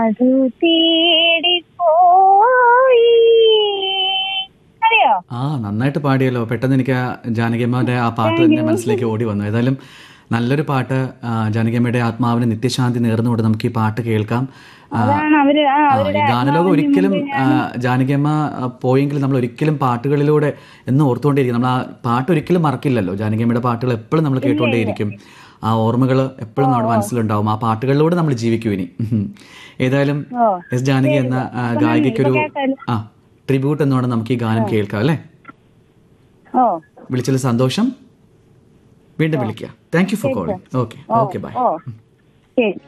അതു തേടിപ്പോയി അറിയോ ആ നന്നായിട്ട് പാടിയല്ലോ പെട്ടെന്ന് എനിക്ക് ആ ജാനകിയമ്മയുടെ ആ പാട്ട് തന്നെ മനസ്സിലേക്ക് ഓടി വന്നു ഏതായാലും നല്ലൊരു പാട്ട് ആ, ജാനകിയമ്മയുടെ ആത്മാവിന് നിത്യശാന്തി നേർന്നുകൊണ്ട് നമുക്ക് ഈ പാട്ട് കേൾക്കാം ആ, അതാണ് അവര് ആ ആ, അവരുടെ ഈ ഗാനലോകം ഒരിക്കലും ആ, ജാനകിയമ്മ ആ, പോയെങ്കിൽ നമ്മൾ ഒരിക്കലും പാട്ടുകളിലൂടെ എന്ന് ഓർത്തുകൊണ്ടേയിരിക്കും നമ്മൾ ആ പാട്ട് ഒരിക്കലും മറക്കില്ലല്ലോ ജാനകിയമ്മയുടെ പാട്ടുകൾ എപ്പോഴും നമ്മൾ കേട്ടുകൊണ്ടേയിരിക്കും ആ ഓർമ്മകൾ എപ്പോഴും നമ്മുടെ മനസ്സിലുണ്ടാവും ആ പാട്ടുകളിലൂടെ നമ്മൾ ജീവിക്കും ഇനി ഉം. ഏതായാലും ഓ എസ് ജാനകി എന്ന ആ, ഗായികയ്ക്കൊരു ആ ട്രിബ്യൂട്ട് എന്നോട് നമുക്ക് ഈ ഗാനം കേൾക്കാം അല്ലേ ഓ വിളിച്ചതിൽ സന്തോഷം വീണ്ടും വിളിക്കുക thank you for calling okay okay bye ഓ ശരി